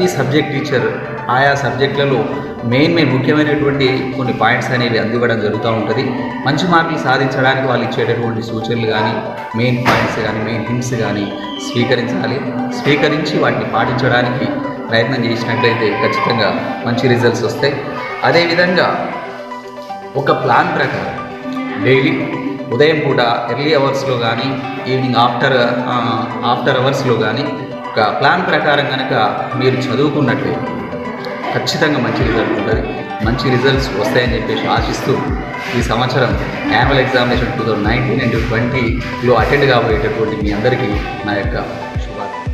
Subject teacher ఆయా సబ్జెక్టులలో main main ముఖ్యమైనటువంటి కొన్ని పాయింట్స్ అనేవి అందివ్వడం జరుగుతూ ఉంటుంది మంచి మార్కులు సాధించడానికి వాళ్ళు ఇచ్చేటటువంటి సూచనలు కానీ మెయిన్ పాయింట్స్ కానీ మెయిన్ హింట్స్ కానీ స్వీకరించాలి స్వీకరించి వాటిని పాటించడానికి ప్రయత్నం చేసినట్లయితే ఖచ్చితంగా మంచి రిజల్ట్స్ వస్తాయి అదేవిధంగా ఒక ప్లాన్ ప్రకారం డైలీ ఉదయం పూట ఎర్లీ అవర్స్లో కానీ ఈవినింగ్ ఆఫ్టర్ ఆఫ్టర్ అవర్స్లో కానీ ఒక ప్లాన్ ప్రకారం కనుక మీరు చదువుకున్నట్లయితే ఖచ్చితంగా మంచి రిజల్ట్ ఉంటుంది మంచి రిజల్ట్స్ వస్తాయని చెప్పేసి ఆశిస్తూ ఈ సంవత్సరం annual examination two thousand nineteen and ట్వంటీలో అటెండ్ కాబోయేటటువంటి మీ అందరికీ నా యొక్క శుభాకాంక్షలు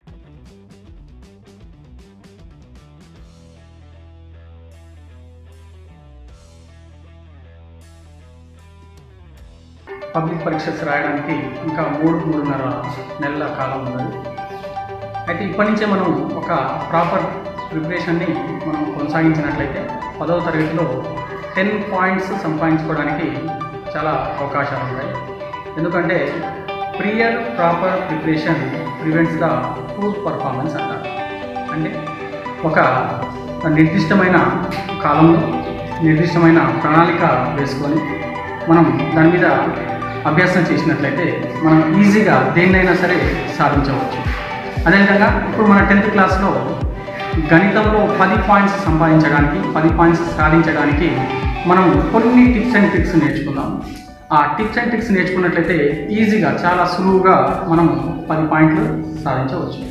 పబ్లిక్ పరీక్షలు రాయడానికి ఇంకా మూడు మూడున్నర నెలల కాలం ఉన్నది అయితే ఇప్పటి నుంచే మనం ఒక ప్రాపర్ ప్రిపరేషన్ని మనం కొనసాగించినట్లయితే పదవ తరగతిలో టెన్ పాయింట్స్ సంపాదించుకోవడానికి చాలా అవకాశాలు ఉన్నాయి ఎందుకంటే prior proper preparation prevents the poor performance అంటారు అంటే ఒక నిర్దిష్టమైన కాలంలో నిర్దిష్టమైన ప్రణాళిక వేసుకొని మనం దాని మీద అభ్యాసం చేసినట్లయితే మనం ఈజీగా దేన్నైనా సరే సాధించవచ్చు అదేవిధంగా ఇప్పుడు మన టెన్త్ క్లాస్లో గణితంలో పది పాయింట్స్ సంపాదించడానికి పది పాయింట్స్ సాధించడానికి మనం కొన్ని టిప్స్ అండ్ ట్రిక్స్ నేర్చుకుందాం ఆ టిప్స్ అండ్ ట్రిక్స్ నేర్చుకున్నట్లయితే ఈజీగా చాలా సులువుగా మనం పది పాయింట్లు సాధించవచ్చు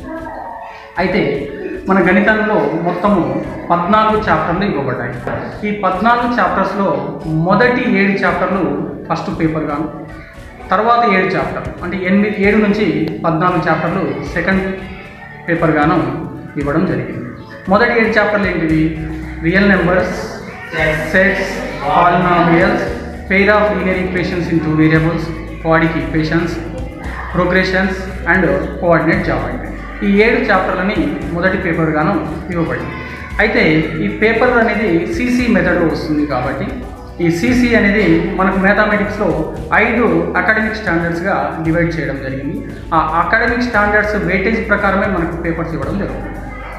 అయితే మన గణితంలో మొత్తము పద్నాలుగు చాప్టర్లు ఇవ్వబడ్డాయి ఈ పద్నాలుగు చాప్టర్స్లో మొదటి ఏడు చాప్టర్లు ఫస్ట్ పేపర్ గాను తర్వాత ఏడు చాప్టర్ అంటే ఎనిమిది ఏడు నుంచి పద్నాలుగు చాప్టర్లు సెకండ్ పేపర్ గాను ఇవ్వడం జరిగింది మొదటి ఏడు చాప్టర్లు ఏంటివి real numbers sets polynomials pair of linear equations in two variables quadratic equations progressions and coordinate joint ఈ ఏడు చాప్టర్లని మొదటి పేపర్ గాను ఇవ్వబడింది అయితే ఈ పేపర్ అనేది సీసీ మెథడ్లో వస్తుంది కాబట్టి ఈ సీసీ అనేది మనకు మ్యాథమెటిక్స్లో ఐదు అకాడమిక్ స్టాండర్డ్స్గా డివైడ్ చేయడం జరిగింది ఆ అకాడమిక్ స్టాండర్డ్స్ వెయిటేజ్ ప్రకారమే మనకు పేపర్స్ ఇవ్వడం జరుగుతుంది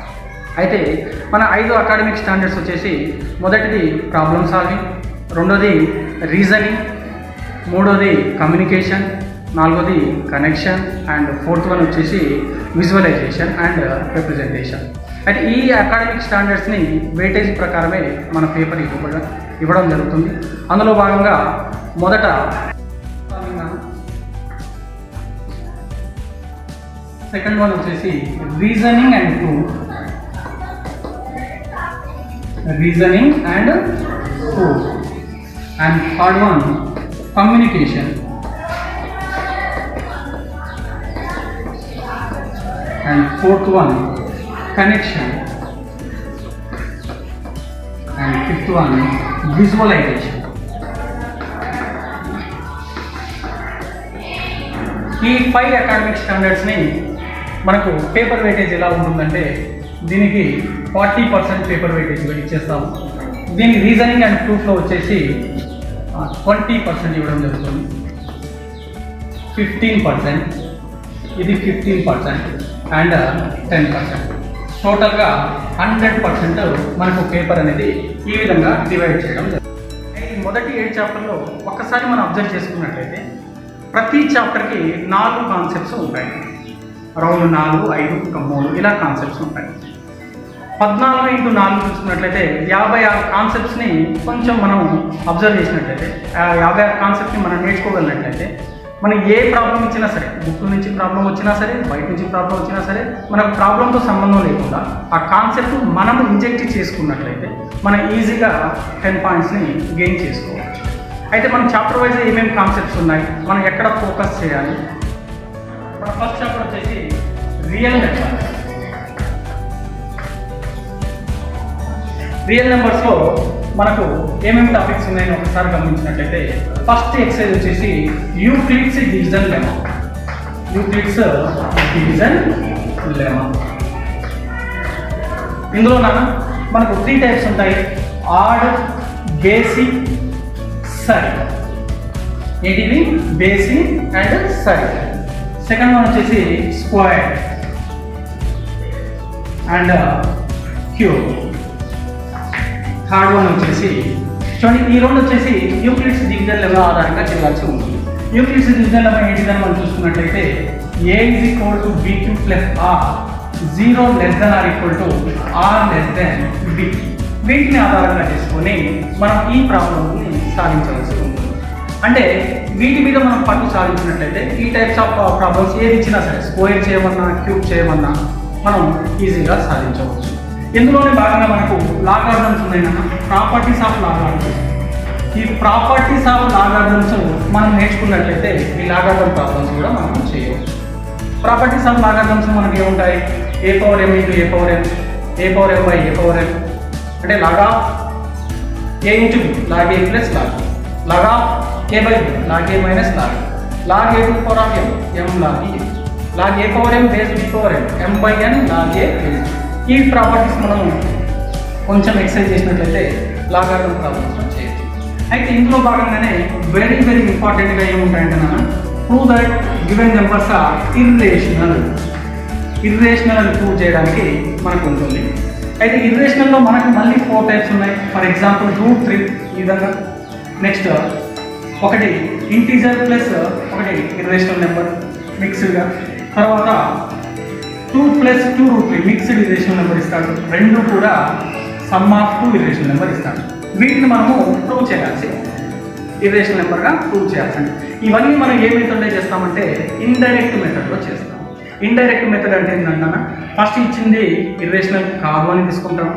అయితే మన ఐదు అకాడమిక్ స్టాండర్డ్స్ వచ్చేసి మొదటిది ప్రాబ్లమ్ సాల్వింగ్ రెండోది రీజనింగ్ మూడోది కమ్యూనికేషన్ నాలుగోది కనెక్షన్ అండ్ ఫోర్త్ వన్ వచ్చేసి విజువలైజేషన్ అండ్ రిప్రజెంటేషన్ అయితే ఈ అకాడమిక్ స్టాండర్డ్స్ని వెయిటేజ్ ప్రకారమే మన పేపర్ ఇవ్వడం ఇవ్వడం జరుగుతుంది అందులో భాగంగా మొదట సెకండ్ వన్ వచ్చేసి reasoning and proof reasoning and proof and third one communication and fourth one connection and fifth one visualization ఈ ఫైవ్ అకాడమిక్ స్టాండర్డ్స్ని మనకు పేపర్ వెయిటేజ్ ఎలా ఉంటుందంటే దీనికి ఫార్టీ పర్సెంట్ పేపర్ వెయిటేజ్ ఇచ్చేస్తాము దీని రీజనింగ్ అండ్ ప్రూఫ్లో వచ్చేసి ట్వంటీ పర్సెంట్ ఇవ్వడం జరుగుతుంది ఫిఫ్టీన్ పర్సెంట్ ఇది fifteen percent and ten percent టోటల్గా హండ్రెడ్ పర్సెంట్ మనకు పేపర్ అనేది ఈ విధంగా డివైడ్ చేయడం జరుగుతుంది ఈ మొదటి ఏడు చాప్టర్లో ఒక్కసారి మనం అబ్జర్వ్ చేసుకున్నట్లయితే ప్రతి చాప్టర్కి నాలుగు కాన్సెప్ట్స్ ఉంటాయి రౌండ్ నాలుగు ఐదు ఇంకా మూడు ఇలా కాన్సెప్ట్స్ ఉంటాయి పద్నాలుగు ఇంటూ నాలుగు చూసుకున్నట్లయితే యాభై ఆరు కాన్సెప్ట్స్ని కొంచెం మనం అబ్జర్వ్ చేసినట్లయితే ఆ యాభై ఆరు కాన్సెప్ట్ని మనం నేర్చుకోగలిగినట్లయితే మనం ఏ ప్రాబ్లం ఇచ్చినా సరే బుక్ నుంచి ప్రాబ్లం వచ్చినా సరే బయట నుంచి ప్రాబ్లం వచ్చినా సరే మనకు ప్రాబ్లంతో సంబంధం లేకుండా ఆ కాన్సెప్ట్ మనం ఇంజెక్ట్ చేసుకున్నట్లయితే మనం ఈజీగా టెన్ పాయింట్స్ని గెయిన్ చేసుకోవచ్చు అయితే మనం చాప్టర్ వైజ్ ఏమేమి కాన్సెప్ట్స్ ఉన్నాయి మనం ఎక్కడ ఫోకస్ చేయాలి మన ఫస్ట్ చాప్టర్ వచ్చేసి రియల్ నెంబర్ రియల్ నెంబర్స్లో మనకు ఏమేమి టాపిక్స్ ఉన్నాయని ఒకసారి గమనించినట్లయితే ఫస్ట్ ఎక్సైజ్ వచ్చేసి Euclid's division lemma Euclid's division lemma ఇందులో నాన్న మనకు త్రీ టైప్స్ ఉంటాయి ఆడ్ బేసిక్ సరి ఏంటిది బేసిక్ అండ్ సరి సెకండ్ వన్ వచ్చేసి square and cube third one వచ్చేసి చూడండి ఈ రెండు వచ్చేసి యూక్లిడ్స్ డివిజన్ లెవెల్ ఆధారంగా చేయాల్సి ఉంటుంది యూక్లిడ్స్ డివిజన్ లెవెల్ ఏంటిదని మనం చూసుకున్నట్లయితే a is equal to b q plus r zero less then r equal to r less then b వీటిని ఆధారంగా చేసుకొని మనం ఈ ప్రాబ్లమ్ని సాధించవలసి ఉంటుంది అంటే వీటి మీద మనం పట్టు సాధించినట్లయితే ఈ టైప్స్ ఆఫ్ ప్రాబ్లమ్స్ ఏది ఇచ్చినా సరే స్క్వేర్ చేయమన్నా క్యూబ్ చేయమన్నా మనం ఈజీగా సాధించవచ్చు ఇందులోనే భాగంగా మనకు లాగార్థమ్స్ ఉన్నాయన్న ప్రాపర్టీస్ ఆఫ్ లాగార్థమ్స్ ఈ ప్రాపర్టీస్ ఆఫ్ లాగార్థమ్స్ మనం నేర్చుకున్నట్లయితే ఈ లాగార్థమ్ ప్రాబ్లమ్స్ కూడా మనం చేయవచ్చు ప్రాపర్టీస్ ఆఫ్ లాగార్థమ్స్ మనకి ఏముంటాయి a power m into a power m a power m by a power m అంటే log a into b log a plus log log a by b log a minus log log a to power of m m log a log a power m base b power m m by n log a base ఈ properties మనం కొంచెం exercise చేసినట్లయితే లాగార్థం problems చేయొచ్చు అయితే ఇందులో భాగంగానే very very ఇంపార్టెంట్గా ఏముంటాయంటే నాన్న prove that given numbers are irrational irrational అని ప్రూవ్ చేయడానికి మనకు ఉంటుంది అయితే ఇర్రేషనల్లో మనకు మళ్ళీ ఫోర్ టైప్స్ ఉన్నాయి ఫర్ ఎగ్జాంపుల్ రూట్ త్రీ ఈ విధంగా నెక్స్ట్ ఒకటి ఇంటీజర్ ప్లస్ ఒకటి ఇర్రేషనల్ నెంబర్ మిక్స్డ్గా తర్వాత two plus two root three mixed irrational number ఇస్తాడు రెండు కూడా sum of two irrational number ఇస్తాడు వీటిని మనము ప్రూవ్ చేయాల్సి ఇర్రేషనల్ నెంబర్గా ప్రూవ్ చేయాల్సింది ఇవన్నీ మనం ఏ మెథడ్లో చేస్తామంటే ఇండైరెక్ట్ మెథడ్లో చేస్తాం ఇండైరెక్ట్ మెథడ్ అంటే ఏంటన్నా ఫస్ట్ ఇచ్చింది ఇర్రేషనల్ కాదు అని తీసుకుంటాము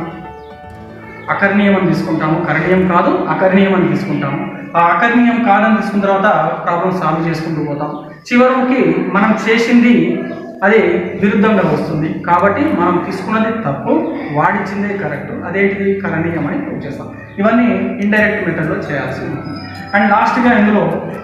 అకర్ణీయం అని తీసుకుంటాము కరణీయం కాదు అకర్ణీయం అని తీసుకుంటాము ఆ అకర్ణీయం కాదని తీసుకున్న తర్వాత ప్రాబ్లం సాల్వ్ చేసుకుంటూ పోతాం చివరికి మనం చేసింది అది విరుద్ధంగా వస్తుంది కాబట్టి మనం తీసుకున్నది తప్పు వాడిచ్చిందే కరెక్ట్ అదేంటిది కరణీయం అని ప్రూవ్ చేస్తాం ఇవన్నీ ఇండైరెక్ట్ మెథడ్లో చేయాల్సి ఉంటుంది అండ్ లాస్ట్గా ఇందులో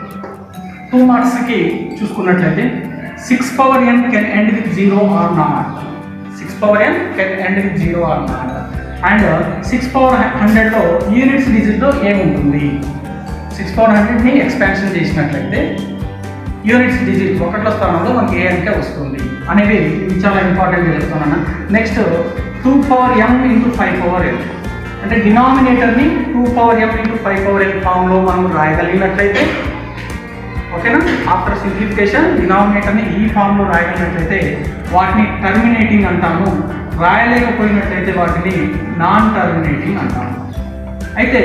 టూ మార్క్స్కి చూసుకున్నట్లయితే six power n can end with zero or not six power n can end with zero or not and six power హండ్రెడ్లో యూనిట్స్ డిజిట్లో ఏముంటుంది సిక్స్ పవర్ హండ్రెడ్ని ఎక్స్పాన్షన్ చేసినట్లయితే యూనిట్స్ డిజిట్ ఒకట్ల స్థానంలో మనకి ఏ అంకే వస్తుంది అనేవి ఇవి చాలా ఇంపార్టెంట్ చెప్తున్నాను next two power m into five power n అంటే డినామినేటర్ని two power m into five power n ఫామ్లో మనం రాయగలిగినట్లయితే ఓకేనా ఆఫ్టర్ సింప్లిఫికేషన్ డినామినేటర్ని ఈ ఫామ్లో రాయగలిగినట్లయితే వాటిని టర్మినేటింగ్ అంటాము రాయలేకపోయినట్లయితే వాటిని నాన్ టర్మినేటింగ్ అంటాము అయితే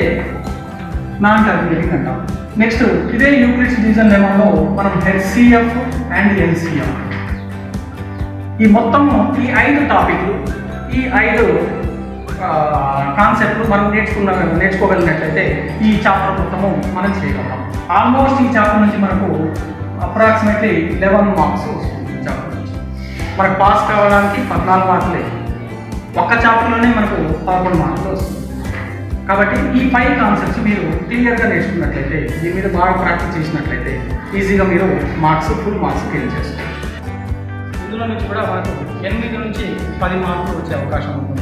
నాన్ టర్మినేటింగ్ అంటాం నెక్స్ట్ ఇదే యూక్లిడ్స్ డివిజన్ లెవెల్లో మనం హెచ్సిఎఫ్ అండ్ ఎల్సిఎఫ్ ఈ మొత్తం ఈ ఐదు టాపిక్లు ఈ ఐదు కాన్సెప్ట్లు మనం నేర్చుకున్న నేర్చుకోగలిగినట్లయితే ఈ చాప్టర్ మొత్తము మనం చేయగలం ఆల్మోస్ట్ ఈ చాప్టర్ నుంచి మనకు అప్రాక్సిమేట్లీ లెవెన్ మార్క్స్ వస్తుంది ఈ చాప్టర్ నుంచి మనకు పాస్ కావడానికి పద్నాలుగు మార్కులే ఒక్క చాప్టర్లోనే మనకు పదకొండు మార్కులు వస్తుంది కాబట్టి ఈ ఫైవ్ కాన్సెప్ట్స్ మీరు క్లియర్గా నేర్చుకున్నట్లయితే దీని మీద బాగా ప్రాక్టీస్ చేసినట్లయితే ఈజీగా మీరు మార్క్స్ ఫుల్ మార్క్స్ క్లియర్ చేసుకోవచ్చు ఇందులో నుంచి కూడా మనకు ఎనిమిది నుంచి పది మార్కులు వచ్చే అవకాశం ఉంటుంది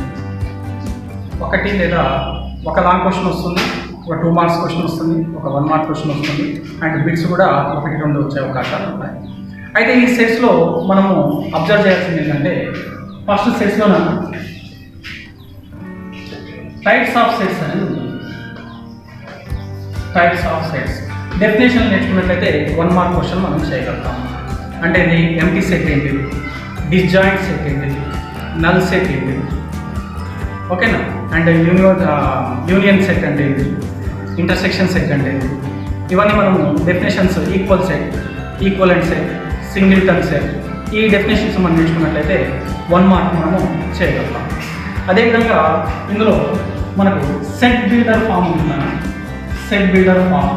ఒకటి లేదా ఒక లాంగ్ క్వశ్చన్ వస్తుంది ఒక టూ మార్క్స్ క్వశ్చన్ వస్తుంది ఒక వన్ మార్క్ క్వశ్చన్ వస్తుంది అండ్ బిట్స్ కూడా ఒకటి రెండు వచ్చే అవకాశాలు ఉన్నాయి అయితే ఈ సెట్స్లో మనము అబ్జర్వ్ చేయాల్సింది ఏంటంటే ఫస్ట్ సెట్స్లో టైప్స్ ఆఫ్ సెట్స్ అనేది ఉంది టైప్స్ ఆఫ్ సెట్స్ డెఫినేషన్ నేర్చుకున్నట్లయితే వన్ మార్క్ క్వశ్చన్ మనం చేయగలుగుతాం అంటే ఇది ఎంపీ సెట్ ఏంటిది డిస్జాయింట్ సెట్ ఏంటిది నల్ సెట్ ఏంటిది ఓకేనా అండ్ యూనియన్ యూనియన్ సెట్ అంటే ఏంటి ఇంటర్సెక్షన్ సెట్ అంటే ఏంటి ఇవన్నీ మనము definitions equal set equivalent set singleton set ఈ డెఫినేషన్స్ మనం నేర్చుకున్నట్లయితే వన్ మార్క్ మనము చేయగలుగుతాం అదేవిధంగా ఇందులో మనకు సెట్ బిల్డర్ ఫామ్ ఉంటుందన్న సెట్ బిల్డర్ ఫామ్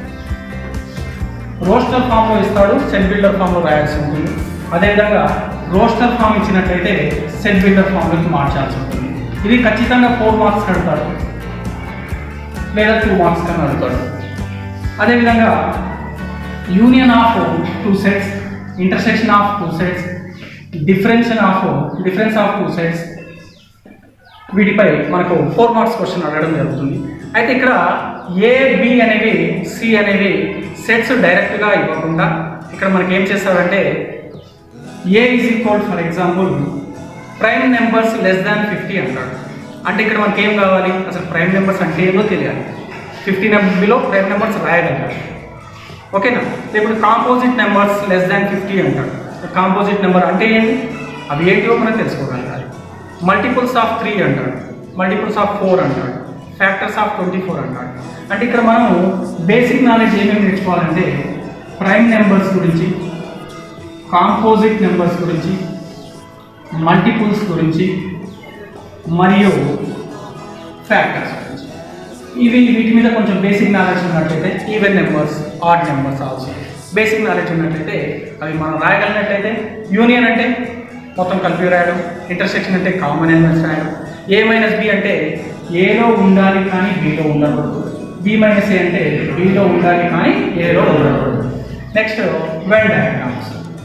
రోస్టర్ ఫామ్లో ఇస్తాడు సెట్ బిల్డర్ ఫామ్లో రాయాల్సి ఉంటుంది అదేవిధంగా రోస్టర్ ఫామ్ ఇచ్చినట్లయితే సెట్ బిల్డర్ ఫామ్లోకి మార్చాల్సి ఉంటుంది ఇది ఖచ్చితంగా ఫోర్ మార్క్స్ కడతాడు లేదా టూ మార్క్స్ కన్నా అడుగుతాడు అదేవిధంగా union of two sets intersection of two sets difference of difference of two sets వీటిపై మనకు ఫోర్ మార్క్స్ క్వశ్చన్ అడగడం జరుగుతుంది అయితే ఇక్కడ ఏ బి అనేవి సి అనేవి సెట్స్ డైరెక్ట్గా ఇవ్వకుండా ఇక్కడ మనకి ఏం చేస్తారంటే a is equal for example prime numbers less than fifty అంటాడు అంటే ఇక్కడ మనకి ఏం కావాలి అసలు ప్రైమ్ నెంబర్స్ అంటే ఏదో తెలియాలి fifty number below prime numbers రాయగలగాలి ఓకేనా ఇప్పుడు composite numbers less than fifty అంటాడు కాంపోజిట్ నెంబర్ అంటే ఏంటి అవి ఏంటివో మనం తెలుసుకోగలగాలి మల్టిపుల్స్ ఆఫ్ త్రీ అంటాడు మల్టిపుల్స్ ఆఫ్ ఫోర్ అంటాడు ఫ్యాక్టర్స్ ఆఫ్ ట్వంటీ ఫోర్ అంటాడు అంటే ఇక్కడ మనం బేసిక్ నాలెడ్జ్ ఏమేమి నేర్చుకోవాలంటే ప్రైమ్ నెంబర్స్ గురించి కాంపోజిట్ నెంబర్స్ గురించి మల్టిపుల్స్ గురించి మరియు ఫ్యాక్టర్స్ గురించి ఇవి వీటి మీద కొంచెం బేసిక్ నాలెడ్జ్ ఉన్నట్లయితే even numbers odd numbers also basic knowledge ఉన్నట్లయితే అవి మనం రాయగలిగినట్లయితే యూనియన్ అంటే మొత్తం కలిపి రాయడం ఇంటర్సెక్షన్ అంటే కామన్ ఎలిమెంట్స్ రాయడం ఏ మైనస్ బి అంటే ఏలో ఉండాలి కానీ బిలో ఉండకూడదు బి మైనస్ ఏ అంటే బిలో ఉండాలి కానీ ఏలో ఉండకూడదు next Venn diagrams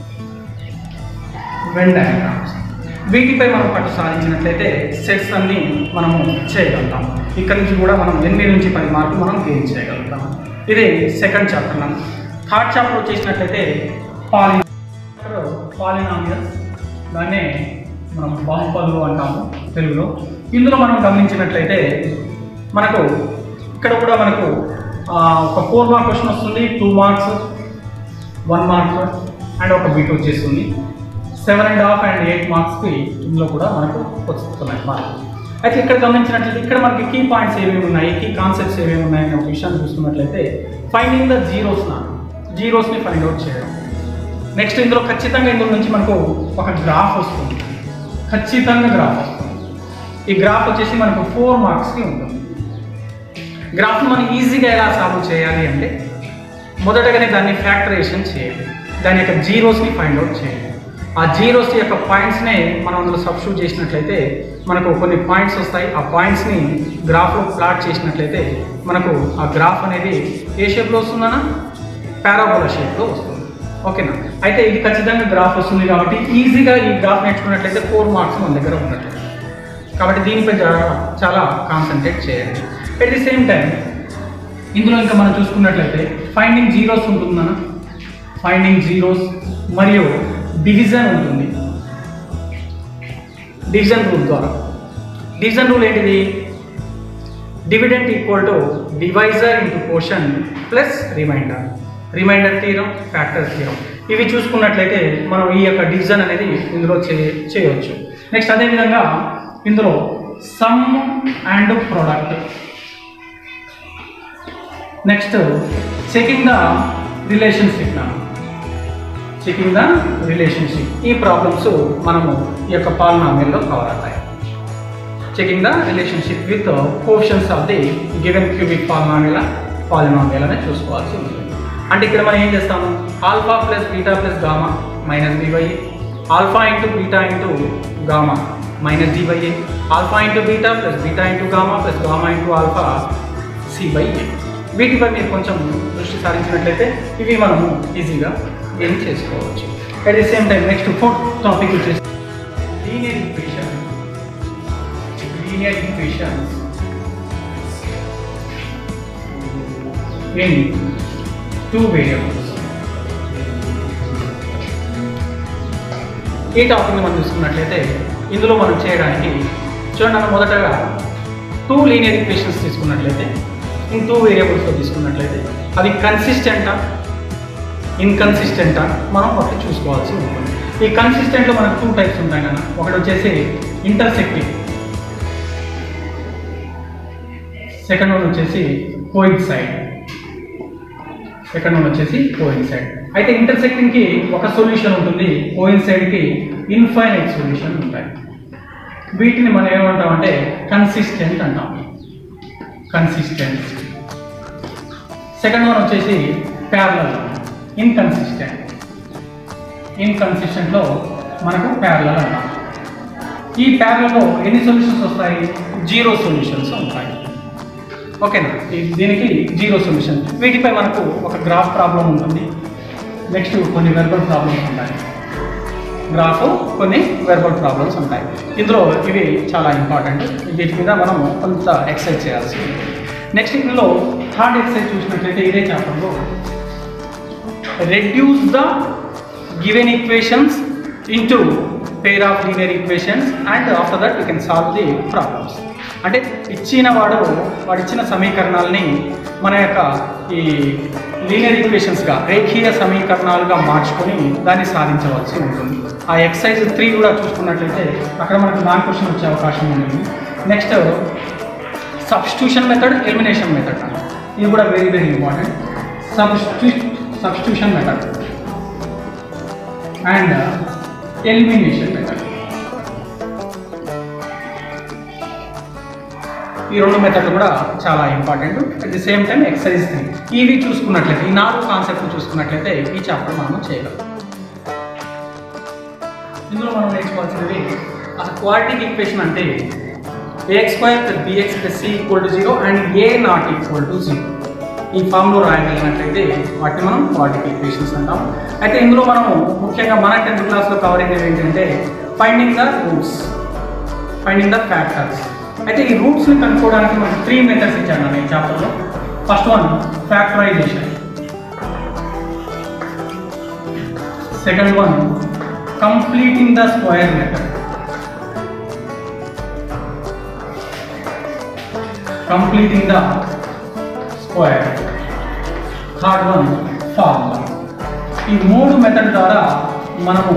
Venn diagrams వీటిపై మనం పట్టు సాధించినట్లయితే సెట్స్ అన్ని మనము చేయగలుగుతాం ఇక్కడ నుంచి కూడా మనం ఎనిమిది నుంచి పది మార్కులు మనం గెయిన్ చేయగలుగుతాం ఇది సెకండ్ చాప్టర్ మనం థర్డ్ చాప్టర్ వచ్చేసినట్లయితే పాలి పాలినామియల్స్ దాన్నే మనం బాహుపదులు అంటాము తెలుగులో ఇందులో మనం గమనించినట్లయితే మనకు ఇక్కడ కూడా మనకు ఆ, ఒక ఫోర్ మార్క్ క్వశ్చన్ వస్తుంది two marks one mark and ఒక బీట్ వచ్చేస్తుంది seven and half and eight మార్క్స్కి ఇందులో కూడా మనకు వస్తున్నాయి మార్క్ అయితే ఇక్కడ గమనించినట్లయితే ఇక్కడ మనకి కీ పాయింట్స్ ఏమేమి ఉన్నాయి కీ కాన్సెప్ట్స్ ఏమేమి ఉన్నాయి అనే ఒక విషయాన్ని చూసుకున్నట్లయితే ఫైండింగ్ ద జీరోస్ నా జీరోస్ని ఫైండ్ అవుట్ చేయడం నెక్స్ట్ ఇందులో ఖచ్చితంగా ఇందులో నుంచి మనకు ఒక గ్రాఫ్ వస్తుంది ఖచ్చితంగా గ్రాఫ్ వస్తుంది ఈ గ్రాఫ్ వచ్చేసి మనకు ఫోర్ మార్క్స్కి ఉంటుంది గ్రాఫ్ను మనం ఈజీగా ఎలా సాల్వ్ చేయాలి అంటే మొదటగానే దాన్ని ఫ్యాక్టరేషన్ చేయాలి దాని యొక్క జీరోస్ని ఫైండ్ అవుట్ చేయాలి ఆ జీరోస్ యొక్క పాయింట్స్నే మనం అందులో సబ్స్టిట్యూట్ చేసినట్లయితే మనకు కొన్ని పాయింట్స్ వస్తాయి ఆ పాయింట్స్ని గ్రాఫ్లో ప్లాట్ చేసినట్లయితే మనకు ఆ గ్రాఫ్ అనేది ఏ షేప్లో వస్తుందన్నా పారాబోలా షేప్లో వస్తుంది ఓకేనా అయితే ఇది ఖచ్చితంగా గ్రాఫ్ వస్తుంది కాబట్టి ఈజీగా ఈ గ్రాఫ్ నేర్చుకున్నట్లయితే ఫోర్ మార్క్స్ మన దగ్గర ఉన్నట్లయితే కాబట్టి దీనిపై జా- చాలా కాన్సన్ట్రేట్ చేయాలి అట్ ది సేమ్ టైం ఇందులో ఇంకా మనం చూసుకున్నట్లయితే ఫైండింగ్ జీరోస్ ఉంటుందన్న ఫైండింగ్ జీరోస్ మరియు డివిజన్ ఉంటుంది డివిజన్ రూల్ ద్వారా డివిజన్ రూల్ ఏంటిది dividend equal to divisor into పోర్షన్ plus remainder remainder theorem factor theorem ఇవి చూసుకున్నట్లయితే మనం ఈ యొక్క డివిజన్ అనేది ఇందులో చే చేయవచ్చు నెక్స్ట్ అదేవిధంగా ఇందులో sum and product next checking the relationship నా చెకింగ్ ద రిలేషన్షిప్ ఈ ప్రాబ్లమ్స్ మనము ఈ యొక్క పాలనామీల్లో కవర్ అవుతాయి checking the relationship with quotients of the given cubic polynomial polynomial అనేది చూసుకోవాల్సి ఉంటుంది అంటే ఇక్కడ మనం ఏం చేస్తాము alpha plus beta plus gamma minus b by alpha into beta into gamma minus d by a alpha into beta plus beta into gamma plus gamma into alpha C by a వీటిపై మీరు కొంచెం దృష్టి సారించినట్లయితే ఇవి మనము ఈజీగా gain చేసుకోవచ్చు at the same time next fourth topic వచ్చేసి linear equation linear equations in two variables ఈ టాపిక్ని మనం చూసుకున్నట్లయితే ఇందులో మనం చేయడానికి చూడండి మనం మొదటగా టూ లీనియర్ ఈక్వేషన్స్ తీసుకున్నట్లయితే ఇన్ టూ వేరియబుల్స్లో తీసుకున్నట్లయితే అవి కన్సిస్టెంటా ఇన్కన్సిస్టెంటా మనం ఒకటి చూసుకోవాల్సి ఉంటుంది ఈ కన్సిస్టెంట్లో మనకు టూ టైప్స్ ఉంటాయి కదా ఒకటి వచ్చేసి ఇంటర్సెక్టింగ్ సెకండ్ వన్ వచ్చేసి కోయిన్సైడ్ సెకండ్ వన్ వచ్చేసి కోయిన్సైడ్ అయితే ఇంటర్సెక్టింగ్కి ఒక సొల్యూషన్ ఉంటుంది కోయిన్సైడ్కి ఇన్ఫైనైట్ సొల్యూషన్ ఉంటాయి వీటిని మనం ఏమంటామంటే కన్సిస్టెంట్ అంటాం కన్సిస్టెంట్ సెకండ్ వన్ వచ్చేసి ప్యారలల్ ఇన్కన్సిస్టెంట్ ఇన్కన్సిస్టెంట్లో మనకు ప్యారలల్ అంటాం ఈ ప్యారలలో ఎన్ని సొల్యూషన్స్ వస్తాయి జీరో సొల్యూషన్స్ ఉంటాయి ఓకేనా ఈ- దీనికి జీరో సొల్యూషన్ వీటిపై మనకు ఒక గ్రాఫ్ ప్రాబ్లం ఉంటుంది నెక్స్ట్ కొన్ని వెర్బల్ ప్రాబ్లమ్స్ ఉంటాయి గ్రాఫ్ కొన్ని వెర్బల్ ప్రాబ్లమ్స్ ఉంటాయి ఇందులో ఇవి చాలా ఇంపార్టెంట్ వీటి మీద మనం కొంత ఎక్సర్సైజ్ చేయాల్సి ఉంది నెక్స్ట్ ఇందులో థర్డ్ ఎక్సర్సైజ్ చూసినట్లయితే ఇదే చాప్టర్లో reduce the given equations into pair of linear equations and after that we can solve the problems అంటే ఇచ్చిన వాడు వాడు ఇచ్చిన సమీకరణాలని మన యొక్క ఈ లీనియర్ ఈక్వేషన్స్గా రేఖీయ సమీకరణాలుగా మార్చుకొని దాన్ని సాధించవలసి ఉంటుంది ఆ ఎక్సైజ్ త్రీ కూడా చూసుకున్నట్లయితే అక్కడ మనకు నాన్ క్వశ్చన్ వచ్చే అవకాశం ఉంది next substitution method elimination method ఇది కూడా very very important substitu substitution method and elimination method ఈ రెండు మెథడ్లు కూడా చాలా important at the same time exercise three ఇవి చూసుకున్నట్లయితే ఈ నాలుగు కాన్సెప్ట్ చూసుకున్నట్లయితే ఈ చాప్టర్ మనం చేయగలం ఇందులో మనం నేర్చుకోవాల్సినవి అసలు క్వాడ్రిటిక్ ఈక్వేషన్ అంటే a x square plus b x plus c equal to zero and a not equal to zero ఈ ఫామ్లో రాయగలిగినట్లయితే వాటిని మనం క్వాడ్రిటిక్ ఈక్వేషన్స్ అంటాం అయితే ఇందులో మనం ముఖ్యంగా మన టెన్త్ క్లాస్లో కవర్ అయ్యేది ఏంటంటే finding the roots finding the factors అయితే ఈ రూట్స్ని కనుక్కోవడానికి మనకు త్రీ మెథడ్స్ ఇచ్చాను నేను ఈ చాప్టర్లో first one factorisation second one completing the square method completing the square third one formula ఈ మూడు మెథడ్ ద్వారా మనము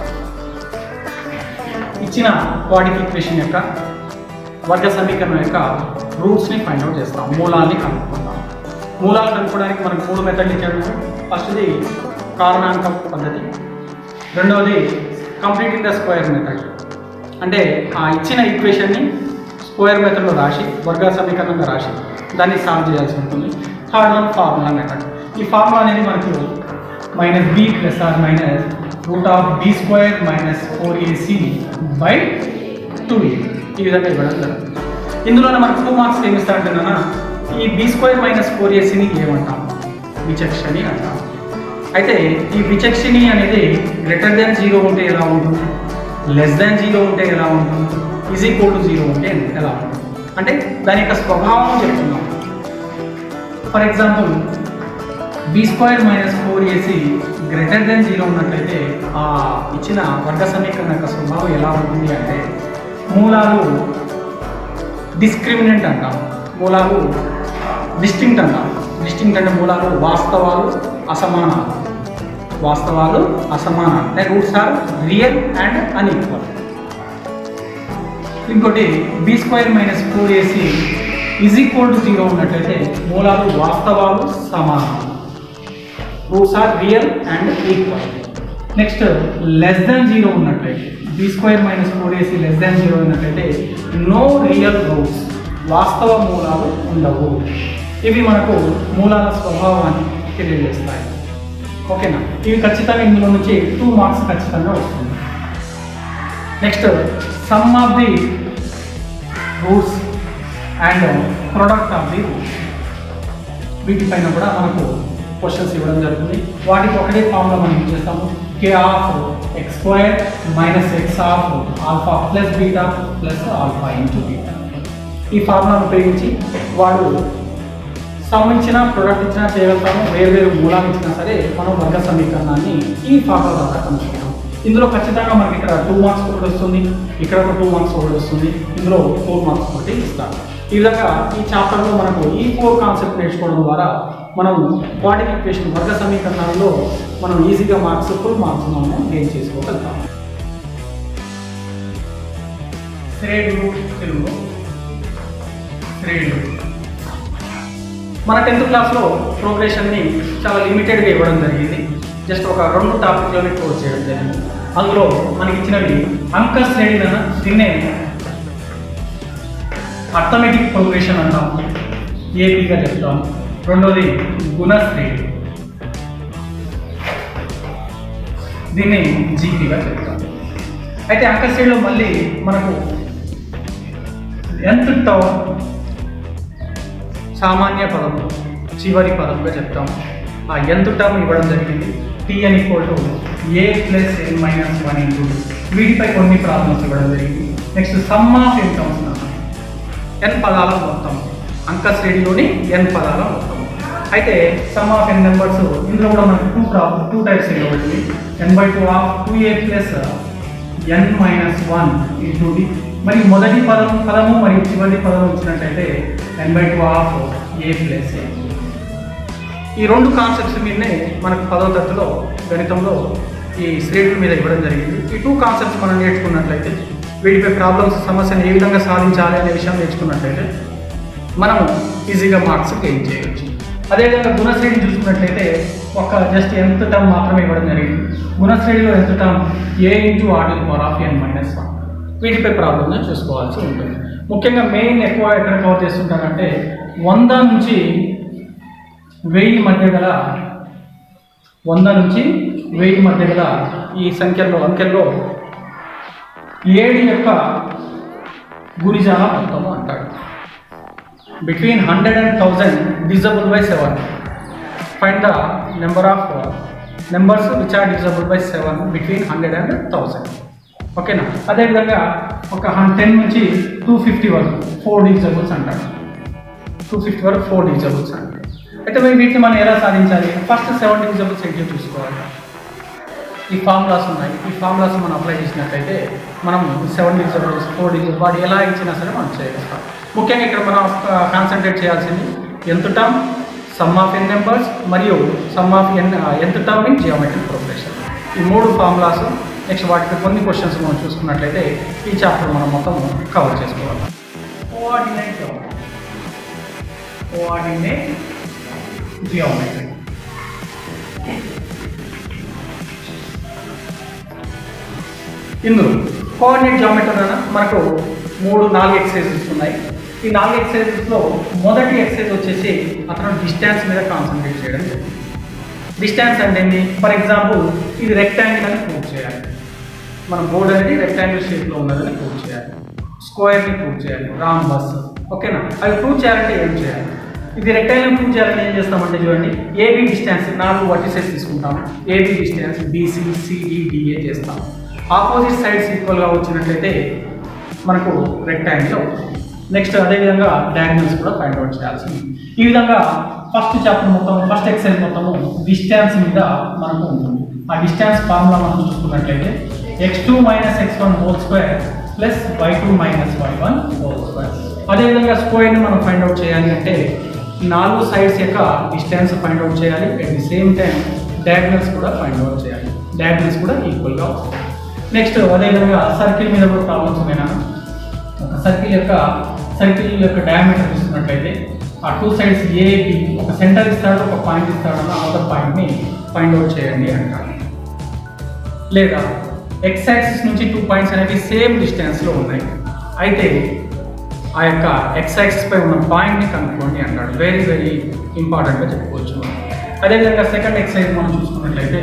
ఇచ్చిన క్వాడిక్ ఈక్వేషన్ యొక్క వర్గ సమీకరణం యొక్క రూట్స్ని ఫైండ్ అవుట్ చేస్తాం మూలాల్ని కనుక్కుంటాం మూలాలు కనుక్కోవడానికి మనకు మూడు మెథడ్లు ఇచ్చాడు ఫస్ట్ది కారణాంకం పద్ధతి రెండవది కంప్లీటింగ్ ద స్క్వేర్ మెథడ్ అంటే ఆ ఇచ్చిన ఈక్వేషన్ని స్క్వేర్ మెథడ్లో రాసి వర్గ సమీకరణంగా రాసి దాన్ని సాల్వ్ చేయాల్సి ఉంటుంది థర్డ్ వన్ ఫార్ములా మెథడ్ ఈ ఫార్ములా అనేది మనకు minus b plus or minus root of b square minus four a c by two a ఈ విధంగా ఇవ్వడం జరుగుతుంది ఇందులోనే మనకు టూ మార్క్స్ ఏమి ఇస్తారంటున్నా ఈ బి స్క్వేర్ మైనస్ ఫోర్ ఏసీని ఏమంటాం విచక్షణి అంటాం అయితే ఈ విచక్షణి అనేది గ్రేటర్ దాన్ జీరో ఉంటే ఎలా ఉంటుంది లెస్ దాన్ జీరో ఉంటే ఎలా ఉంటుంది ఈజ్ ఈక్వల్ టు జీరో ఉంటే ఎలా ఉంటుంది అంటే దాని యొక్క స్వభావం చెప్తున్నాం for example b square minus four a c greater then zero ఉన్నట్లయితే ఆ ఇచ్చిన వర్గ సమీకరణ యొక్క స్వభావం ఎలా ఉంటుంది అంటే మూలాలు డిస్క్రిమినెంట్ అంటాం మూలాలు డిస్టింక్ట్ అంటాం డిస్టింక్ట్ అంటే మూలాలు వాస్తవాలు అసమానాలు వాస్తవాలు అసమానాలు అంటే roots are real and unequal ఇంకోటి b square minus four a c is equal to zero ఉన్నట్లయితే మూలాలు వాస్తవాలు సమానం roots are real and equal next less than zero ఉన్నట్లయితే b square minus four a c less than zero ఉన్నట్లయితే no real roots వాస్తవ మూలాలు ఉండవు ఇవి మనకు మూలాల స్వభావాన్ని తెలియజేస్తాయి ఓకేనా ఇవి ఖచ్చితంగా ఇందులో నుంచి టూ మార్క్స్ ఖచ్చితంగా వస్తుంది next sum of the roots and product of the roots వీటిపైన కూడా మనకు క్వశ్చన్స్ ఇవ్వడం జరుగుతుంది వాటికి ఒకటే ఫామ్లో మనం యూజ్ చేస్తాము k of x square minus x of alpha plus beta plus alpha into beta ఈ ఫార్ములాను ఉపయోగించి వాడు సమ్ ఇచ్చినా ప్రొడక్ట్ ఇచ్చినా చేయగలుగుతాము వేరు వేరు మూలాలు ఇచ్చినా సరే మనం వర్గ సమీకరణాన్ని ఈ ఫార్ములా ద్వారా కనుక్కుంటాం ఇందులో ఖచ్చితంగా మనకి ఇక్కడ టూ మార్క్స్ ఒకటి వస్తుంది ఇక్కడ ఒక టూ మార్క్స్ ఒకటి వస్తుంది ఇందులో ఫోర్ మార్క్స్ ఒకటి ఇస్తారు ఈ విధంగా ఈ చాప్టర్లో మనకు ఈ ఫోర్ కాన్సెప్ట్ నేర్చుకోవడం ద్వారా మనం క్వాంటిక్ ఈక్వేషన్ వర్గ సమీకరణాల్లో మనం ఈజీగా మార్క్స్ ఫుల్ మార్క్స్ మనం గెయిన్ చేసుకోగలుగుతాం శ్రేణులు తెలుగులో శ్రేణులు మన టెన్త్ క్లాస్లో ప్రోగ్రెషన్ని చాలా లిమిటెడ్గా ఇవ్వడం జరిగింది జస్ట్ ఒక రెండు టాపిక్లోనే కోర్స్ చేయడం జరిగింది అందులో మనకి ఇచ్చినవి అంక శ్రేణి అన్న దీన్నే అర్థమెటిక్ ప్రోగ్రెషన్ అంటాం ఏపీగా చెప్తాం రెండోది గుణశ్రేణి దీన్ని జీపీగా చెప్తాం అయితే అంక శ్రేణిలో మళ్ళీ మనకు ఎంత టవర్ సామాన్య పదం చివరి పదంగా చెప్తాం ఆ ఎంత టర్మ్ ఇవ్వడం జరిగింది టీ అని equal to a plus n minus one into వీటిపై కొన్ని ప్రాబ్లమ్స్ ఇవ్వడం జరిగింది next sum of n terms n పదాల మొత్తం అంక శ్రేణిలోని ఎన్ పదాల మొత్తం అయితే సమ్ ఆఫ్ ఎన్ నెంబర్స్ ఇందులో కూడా మనకు టూ ప్రాబ్లమ్ టూ టైప్స్ ఇవ్వబడింది n by two of two a plus n minus one into d మరి మొదటి పదం పదము మరియు చివరి పదం ఇచ్చినట్టయితే n by two of a plus a ఈ రెండు కాన్సెప్ట్స్ మీదనే మనకు పదవ తరగతిలో గణితంలో ఈ శ్రేణుల మీద ఇవ్వడం జరిగింది ఈ టూ కాన్సెప్ట్స్ మనం నేర్చుకున్నట్లయితే వీటిపై ప్రాబ్లమ్స్ సమస్యను ఏ విధంగా సాధించాలి అనే విషయం నేర్చుకున్నట్లయితే మనం ఈజీగా మార్క్స్ గెయిన్ చేయవచ్చు అదేవిధంగా గుణశ్రేణి చూసుకున్నట్లయితే ఒక జస్ట్ ఎంత టర్మ్ మాత్రమే ఇవ్వడం జరిగింది గుణశ్రేణిలో ఎంత term a into r power of n minus one వీటిపై ప్రాబ్లమ్ని చూసుకోవాల్సి ఉంటుంది ముఖ్యంగా మెయిన్ ఎక్కువ ఎక్కడ కవర్ చేస్తుంటారంటే వంద నుంచి వెయ్యి మధ్య గల వంద నుంచి వెయ్యి మధ్య గల ఈ సంఖ్యల్లో అంకెల్లో ఏడు యొక్క గురిజాల మొత్తము అంటాడు between hundred and thousand divisible by seven find the number of numbers which are divisible by seven between hundred and thousand ఓకేనా అదేవిధంగా ఒక టెన్ నుంచి టూ ఫిఫ్టీ వరకు ఫోర్ డిజిబుల్స్ అంటాడు టూ ఫిఫ్టీ వరకు ఫోర్ డివిజబుల్స్ అండి అయితే మరి వీటిని మనం ఎలా సాధించాలి ఫస్ట్ సెవెన్ డివిజబుల్స్ ఏంటో చూసుకోవాలి ఈ ఫార్ములాస్ ఉన్నాయి ఈ ఫార్ములాస్ మనం అప్లై చేసినట్టయితే మనం సెవెన్ డివిజబుల్స్ ఫోర్ డివిజబుల్ వాడు ఎలా ఇచ్చినా సరే మనం చేయగలుగుతాం ముఖ్యంగా ఇక్కడ మనం కాన్సన్ట్రేట్ చేయాల్సింది ఎంత term sum of n numbers మరియు సమ్ ఆఫ్ ఎన్ ఎంత టర్మ్ ఇన్ జియోమెట్రిక్ ప్రోగ్రెషన్ ఈ మూడు ఫార్ములాస్ నెక్స్ట్ వాటికి కొన్ని క్వశ్చన్స్ మనం చూసుకున్నట్లయితే ఈ చాప్టర్ మనం మొత్తం కవర్ చేసుకోవాలి కోఆర్డినేట్ కోఆర్డినేట్ జియోమెట్రీ ఇందులో కోఆర్డినేట్ జియోమెట్రీ అన్న మనకు మూడు నాలుగు ఎక్సర్సైజెస్ ఉన్నాయి ఈ నాలుగు ఎక్సర్సైజెస్లో మొదటి ఎక్సర్సైజ్ వచ్చేసి అతను డిస్టెన్స్ మీద కాన్సన్ట్రేట్ చేయడం జరిగింది డిస్టెన్స్ అంటే ఏంటి ఫర్ ఎగ్జాంపుల్ ఇది రెక్టాంగిల్ అని ప్రూవ్ చేయాలి మన బోర్డ్ అనేది రెక్టాంగిల్ షేప్లో ఉన్నదని ప్రూవ్ చేయాలి స్క్వేర్ని ప్రూవ్ చేయాలి రామ్ బస్ ఓకేనా అవి ప్రూవ్ చేయాలంటే ఏం చేయాలి ఇది రెక్టాంగిల్ ప్రూవ్ చేయాలంటే ఏం చేస్తామంటే చూడండి ఏబీ డిస్టెన్స్ నాలుగు వర్టిసెస్ తీసుకుంటాము AB distance BC CD DA చేస్తాం ఆపోజిట్ సైడ్స్ ఈక్వల్గా వచ్చినట్లయితే మనకు రెక్టాంగిల్ అవుతుంది నెక్స్ట్ అదేవిధంగా డయాగ్నల్స్ కూడా ఫైండ్ అవుట్ చేయాల్సింది ఈ విధంగా ఫస్ట్ చాప్టర్ మొత్తం ఫస్ట్ ఎక్సైజ్ మొత్తము డిస్టెన్స్ మీద మనకు ఉంటుంది ఆ డిస్టెన్స్ ఫార్ములా మనం చూసుకున్నట్లయితే x two minus x one whole square plus y two minus y one whole square అదేవిధంగా స్క్వేర్ని మనం ఫైండ్ అవుట్ చేయాలి అంటే ఈ నాలుగు సైడ్స్ యొక్క డిస్టెన్స్ ఫైండ్ అవుట్ చేయాలి at the same time diagonals కూడా ఫైండ్ అవుట్ చేయాలి డయాగ్నల్స్ కూడా ఈక్వల్గా వస్తాయి నెక్స్ట్ అదేవిధంగా సర్కిల్ మీద కూడా ప్రాబ్లమ్స్ ఉన్నాయి నాన్న. ఒక సర్కిల్ యొక్క సర్కిల్ యొక్క డయామీటర్ తీసుకున్నట్లయితే ఆ టూ సైడ్స్ ఏ బి ఒక సెంటర్ ఇస్తాడు ఒక పాయింట్ ఇస్తాడు అన్న అవతల పాయింట్ని ఫైండ్ అవుట్ చేయండి అంటాడు లేదా ఎక్స్ యాక్సిస్ నుంచి టూ పాయింట్స్ అనేవి సేమ్ డిస్టెన్స్లో ఉన్నాయి అయితే ఆ యొక్క ఎక్స్ యాక్సిస్ పై ఉన్న పాయింట్ని కనుక్కోండి అంటాడు వెరీ వెరీ ఇంపార్టెంట్గా చెప్పుకోవచ్చు మనం. అదేవిధంగా సెకండ్ ఎక్సైజ్ మనం చూసుకున్నట్లయితే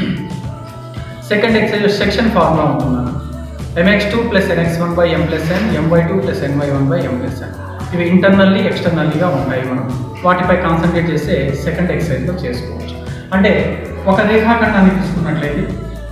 సెకండ్ ఎక్సైజ్ సెక్షన్ ఫార్ములా ఉంటున్నాను m x two plus n x one by m plus n m y two plus n y one by m plus n ఇవి ఇంటర్నల్లీ ఎక్స్టర్నల్లీగా ఉంటాయి మనం వాటిపై కాన్సన్ట్రేట్ చేస్తే సెకండ్ ఎక్సైజ్లో చేసుకోవచ్చు అంటే ఒక రేఖాఖండాన్ని తీసుకున్నట్లయితే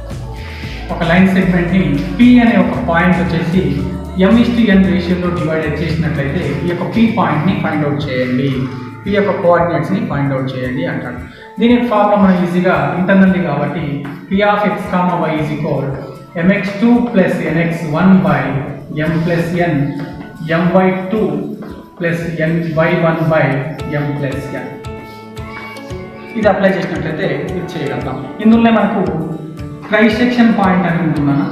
ఒక లైన్ సెగ్మెంట్ని పి అనే ఒక పాయింట్ వచ్చేసి ఎం ఇస్ టు ఎన్ రేషియోలో డివైడెడ్ చేసినట్లయితే ఈ యొక్క పి పాయింట్ని ఫైండ్ అవుట్ చేయండి పి యొక్క కోఆర్డినేట్స్ని ఫైండ్ అవుట్ చేయండి అంటాడు దీని యొక్క ఫార్ములా మనం ఈజీగా ఇంటర్నల్లీ కాబట్టి P of x comma y is equal m x two plus n x one by m plus n m y two plus n y one by m plus n ఇది apply చేసినట్లయితే ఇది చేయగలుగుతాం ఇందులోనే మనకు ట్రైసెక్షన్ పాయింట్ అని ఉంటుందన్న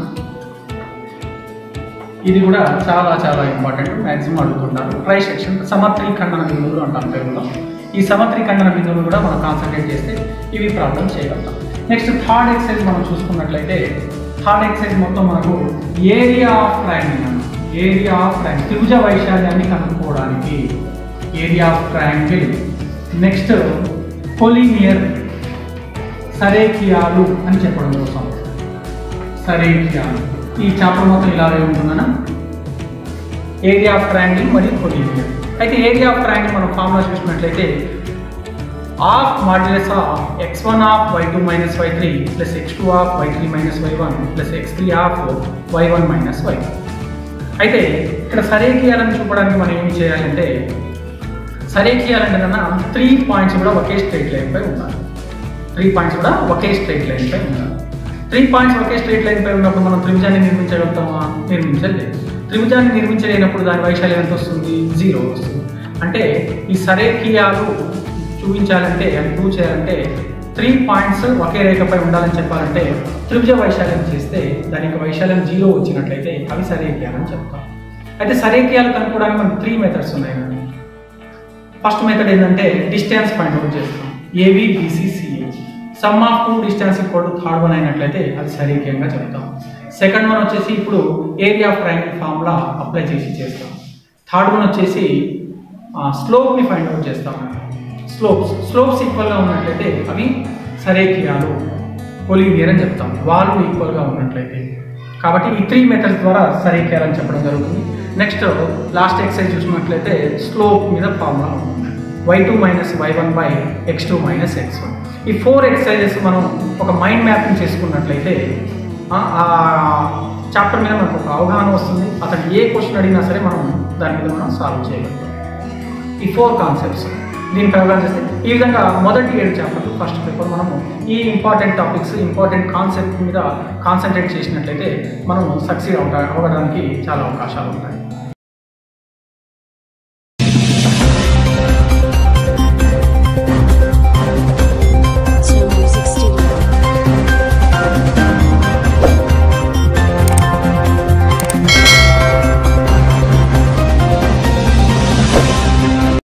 ఇది కూడా చాలా చాలా ఇంపార్టెంట్ మ్యాక్సిమం అడుగుతుంటారు ట్రైసెక్షన్ సమత్రీకరణ బిందువులు అంటాం తెలుగులో ఈ సమత్రీకరణ బిందువులు కూడా మనం కాన్సన్ట్రేట్ చేస్తే ఇవి ప్రాబ్లం చేయగలుగుతాం నెక్స్ట్ థర్డ్ ఎక్సైజ్ మనం చూసుకున్నట్లయితే థర్డ్ ఎక్సైజ్ మొత్తం మనకు ఏరియా ఆఫ్ ట్రయాంగిల్ అన్న ఏరియా ఆఫ్ ట్రయాంగిల్ త్రిభుజ వైశాల్యాన్ని కనుక్కోవడానికి area of triangle next collinear సరేకియాలు అని చెప్పడం కోసం సరేకియాలు ఈ చాప్టర్ మొత్తం ఇలాగే ఉంటుందన్న ఏరియా ఆఫ్ ట్రయాంగిల్ మరియు కొలీనియర్ అయితే ఏరియా ఆఫ్ ట్రయాంగిల్ మనం ఫార్ములా చూసినట్లయితే half modulus of x one of y two minus y three plus x two of y three minus y one plus x three of y one minus y అయితే ఇక్కడ సరేకియాలని చూపడానికి మనం ఏం చేయాలంటే సరేకియాలంటే కన్నా three points కూడా ఒకే straight line పై ఉండాలి త్రీ పాయింట్స్ కూడా ఒకే స్ట్రైట్ లైన్ పై ఉండాలి త్రీ పాయింట్స్ ఒకే స్ట్రేట్ లైన్ పై ఉన్నప్పుడు మనం త్రిభుజాన్ని నిర్మించగలుగుతామా నిర్మించలేదు త్రిభుజాన్ని నిర్మించలేనప్పుడు దాని వైశాల్యం ఎంత వస్తుంది జీరో వస్తుంది అంటే ఈ సరేఖీయాలు చూపించాలంటే అది ప్రూవ్ చేయాలంటే త్రీ పాయింట్స్ ఒకే రేఖపై ఉండాలని చెప్పాలంటే త్రిభుజ వైశాల్యం చేస్తే దాని యొక్క వైశాల్యం జీరో వచ్చినట్లయితే అవి సరేఖీయాలని చెప్తాం అయితే సరేఖీయాలు కనుక్కోవడానికి మనకు త్రీ మెథడ్స్ ఉన్నాయి కదా ఫస్ట్ మెథడ్ ఏంటంటే డిస్టెన్స్ పాయింట్ అవుట్ చేస్తాం ఏవి బీసీసీఏ sum of two distance equal to third one అయినట్లయితే అది సరైక్యంగా చెప్తాం సెకండ్ వన్ వచ్చేసి ఇప్పుడు area of triangle formula apply చేసి చేస్తాం థర్డ్ వన్ వచ్చేసి స్లోప్ని ఫైండ్ అవుట్ చేస్తాం స్లోప్స్ స్లోప్స్ ఈక్వల్గా ఉన్నట్లయితే అవి సరేఖీయాలు కొలీనియర్ అని చెప్తాం వాళ్ళు ఈక్వల్గా ఉన్నట్లయితే కాబట్టి ఈ త్రీ మెథడ్స్ ద్వారా సరేఖీయాలని చెప్పడం జరుగుతుంది నెక్స్ట్ లాస్ట్ ఎక్సైజ్ చూసినట్లయితే స్లోప్ మీద ఫార్ములా ఉంటుంది y two minus y one by x two minus x one ఈ ఫోర్ ఎక్సైజెస్ మనం ఒక మైండ్ మ్యాపింగ్ చేసుకున్నట్లయితే ఆ చాప్టర్ మీద మనకు ఒక అవగాహన వస్తుంది అతను ఏ క్వశ్చన్ అడిగినా సరే మనం దాని మీద మనం సాల్వ్ చేయగలుగుతాం ఈ ఫోర్ కాన్సెప్ట్స్ దీనికి అవగాహన చేస్తే ఈ విధంగా మొదటి ఏడు చాప్టర్లు ఫస్ట్ పేపర్ మనము ఈ ఇంపార్టెంట్ టాపిక్స్ ఇంపార్టెంట్ కాన్సెప్ట్ మీద కాన్సన్ట్రేట్ చేసినట్లయితే మనం సక్సీడ్ అవడానికి చాలా అవకాశాలు ఉంటాయి